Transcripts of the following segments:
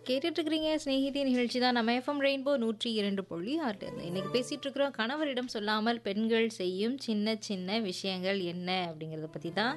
கேட்டுட்டு இருக்கிறீங்க ஸ்நேகிதி நிகழ்ச்சி தான் நம்ம எஃப்எம் ரெயின்போ நூற்றி இரண்டு புள்ளி ஆறு இன்னைக்கு பேசிட்டு இருக்கிறோம் கணவரிடம் சொல்லாமல் பெண்கள் செய்யும் சின்ன சின்ன விஷயங்கள் என்ன அப்படிங்கிறத பற்றி தான்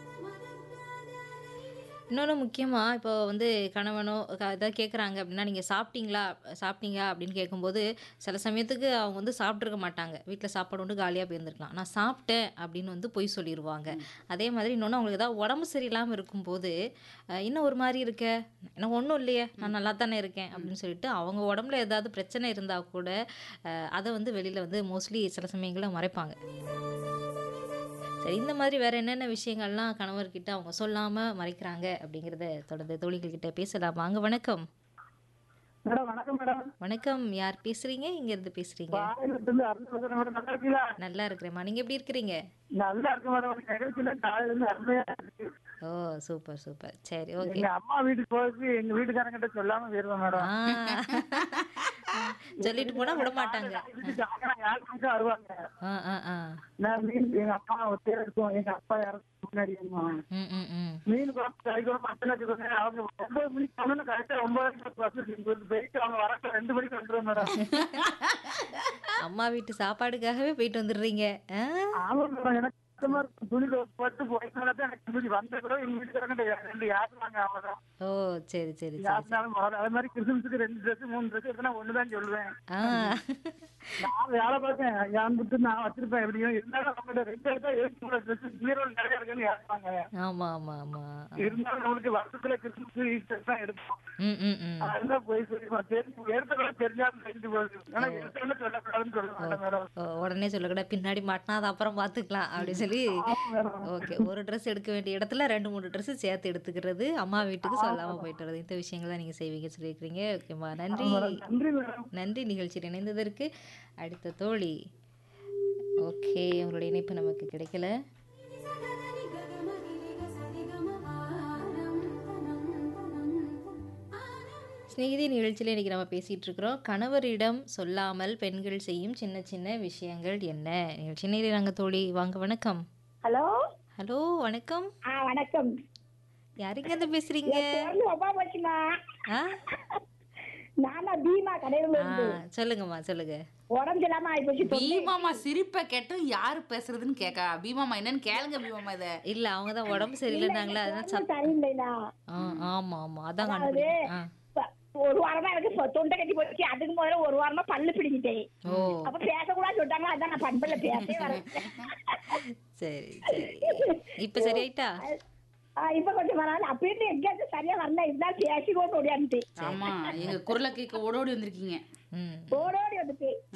இன்னொன்று முக்கியமாக இப்போ வந்து கணவனோ க- ஏதாவது கேட்குறாங்க அப்படின்னா நீங்கள் சாப்பிட்டீங்களா சாப்பிட்டீங்க அப்படின்னு கேட்கும்போது சில சமயத்துக்கு அவங்க வந்து சாப்பிட்ருக்க மாட்டாங்க வீட்டில் சாப்பாடு உண்டு காலியாக போயிருந்துருக்கலாம் நான் சாப்பிட்டேன் அப்படின்னு வந்து பொய் சொல்லிடுவாங்க அதே மாதிரி இன்னொன்று அவங்களுக்கு ஏதாவது உடம்பு சரியில்லாமல் இருக்கும்போது அஹ், இன்னும் ஒரு மாதிரி இருக்க எனக்கு ஒன்றும் இல்லையே நான் நல்லா தானே இருக்கேன் அப்படின்னு சொல்லிட்டு அவங்க உடம்புல ஏதாவது பிரச்சனை இருந்தால் கூட அஹ், அதை வந்து வெளியில் வந்து மோஸ்ட்லி சில சமயங்களில் மறைப்பாங்க சரி இந்த மாதிரி வேற என்னென்ன விஷயங்கள்லாம் கணவர்கிட்ட அவங்க சொல்லாம மறைக்கிறாங்க அப்படிங்கிறத தொடர்ந்து தோழிகள் கிட்ட பேசலாம் வாங்க வணக்கம் மேடம் வணக்கம் மேடம் வணக்கம் யார் பேசுறீங்க இங்க இருந்து பேசுறீங்க காலையிலிருந்து அருண் பேசுறேன் மேடம் நல்லா இருக்கீங்களா நல்லா இருக்கிறேம்மா நீங்க எப்படி இருக்கிறீங்க நல்லா இருக்கு மேடம் உங்க நிகழ்ச்சியில காலையில இருந்து அருமையா இருக்கு ஓ சூப்பர் சூப்பர் சரி ஓகே எங்க அம்மா வீட்டுக்கு போறதுக்கு எங்க வீட்டுக்காரங்க கிட்ட சொல்லாம போயிருவேன் மேடம் சொல்லிட்டு போனா விட மாட்டாங்க இதுக்கு ஆகணும், யாரு நிமிஷம் வருவாங்க ஆ ஆ ஆ நான் மீன் எங்க அப்பா ஒத்தே இருக்கும் எங்க அப்பா யாரும் முன்னாடி இருந்தோம். ம் ம் ம் மீன் குழம்பு கறி குழம்பு மட்டன் வச்சுக்கோங்க அவங்க ஒன்பது மணிக்கு போகணும்னு கரெக்டா ஒன்பது பஸ் போயிட்டு அவங்க வரக்க ரெண்டு மணிக்கு வந்துருவேன் மேடம் அம்மா வீட்டு சாப்பாடுக்காகவே போயிட்டு வந்துடுறீங்க ஆ ஆமா மேடம் எனக்கு கஷ்டமா இருக்கும். துணி போட்டு போயிட்டு எனக்கு துணி வந்த கூட எங்க வீட்டுக்காரங்க ரெண்டு யாருவாங்க அவ்வளவுதான் ஓ சரி சரி சரி யாருனாலும் வராது. அதே மாதிரி கிறிஸ்துமஸுக்கு ரெண்டு ட்ரெஸ் மூணு ட்ரெஸ் எடுத்தா ஒண்ணுதான் சொல்லுவேன் ஆ நான் வேலை பார்த்தேன் என் புட்டு நான் வச்சிருப்பேன் எப்படியும் இருந்தாலும் நம்மகிட்ட ரெண்டு எடுத்தா ஏழு ட்ரெஸ் பீரோல் நிறைய இருக்குன்னு யாருப்பாங்க ஆமா ஆமா ஆமா இருந்தாலும் நம்மளுக்கு வருஷத்துல கிறிஸ்துமஸ் ஈஸ்டர் தான் எடுப்போம் ம் ம் ம் அதுதான் போய் சொல்லிடுவோம் தெரிஞ்சு எடுத்த கூட தெரிஞ்சாலும் தெரிஞ்சு போகுது ஆனா எடுத்தோன்னு சொல்லக்கூடாதுன்னு சொல்லுவாங்க மேடம் ஓ, உடனே சொல்லக்கூடாது பின்னாடி மாட்டினா அது அப்புறம் பார்த்துக்கலாம் அப்படி சொல்லி ஆமா மேடம் ஓகே ஒரு ட்ரெஸ் எடுக்க வேண்டிய இடத்துல ரெண்டு மூணு ட்ரெஸ் சேர்த்து எடுத்துக்கிறது அம்மா வீட்டுக்கு சொல்லாம போயிட்டு வர்றது இந்த விஷயங்கள் தான் நீங்க செய்வீங்க சொல்லியிருக்கிறீங்க ஓகேம்மா நன்றி நன்றி மேடம் நன்றி நிகழ்ச்சியில் இணைந்ததற்கு அடுத்த தோழி ஓகே உங்களுடைய இணைப்பு நமக்கு கிடைக்கல ஸ்நேகிதி நிகழ்ச்சியில் இன்னைக்கு நம்ம பேசிட்டு இருக்கிறோம் கணவரிடம் சொல்லாமல் பெண்கள் செய்யும் சின்ன சின்ன விஷயங்கள் என்ன நிகழ்ச்சி நேரில் நாங்கள் தோழி வாங்க வணக்கம் ஹலோ ஹலோ வணக்கம் ஆ வணக்கம் யாருங்க இருந்து பேசுறீங்க பேரு ஒப்பா போச்சுமா ஆ நானா பீமா கடையில ஆ சொல்லுங்கம்மா சொல்லுங்க உடம்பு இல்லாம ஆயிப்போச்சு பீமாமா சிரிப்பை கேட்டும் யாரு பேசுறதுன்னு கேக்கா பீமாமா என்னன்னு கேளுங்க பீமாமா இத இல்ல அவங்க தான் உடம்பு சரியில்லைன்னாங்களா அதனால சத் சரியில்லைண்ணா ஆ ஆமா ஆமா அதான் அதாவது கண்டுபிடிக்கும் ஆ ப- ஒரு வாரமா எனக்கு சொ- தொண்டை கட்டி போச்சு அதுக்கு முதல்ல ஒரு வாரமா பல்லு பிடிங்கிட்டேன் ஓ அப்ப பேசக்கூடாது சொல்லிட்டாங்க அதான் நான் பண்புல பேசவே வரேன் சரி சரி இப்ப சரியாயிட்டா இப்ப கொஞ்சம் வராது அப்படின்னு எங்கேயாச்சும் சரியா வரல இதுதான் பேசி கொண்டு ஓடியாந்துட்டு ஆமா எங்க குரலை கேட்க ஓடோடி வந்திருக்கீங்க ம் ஓடோடி வந்துட்டு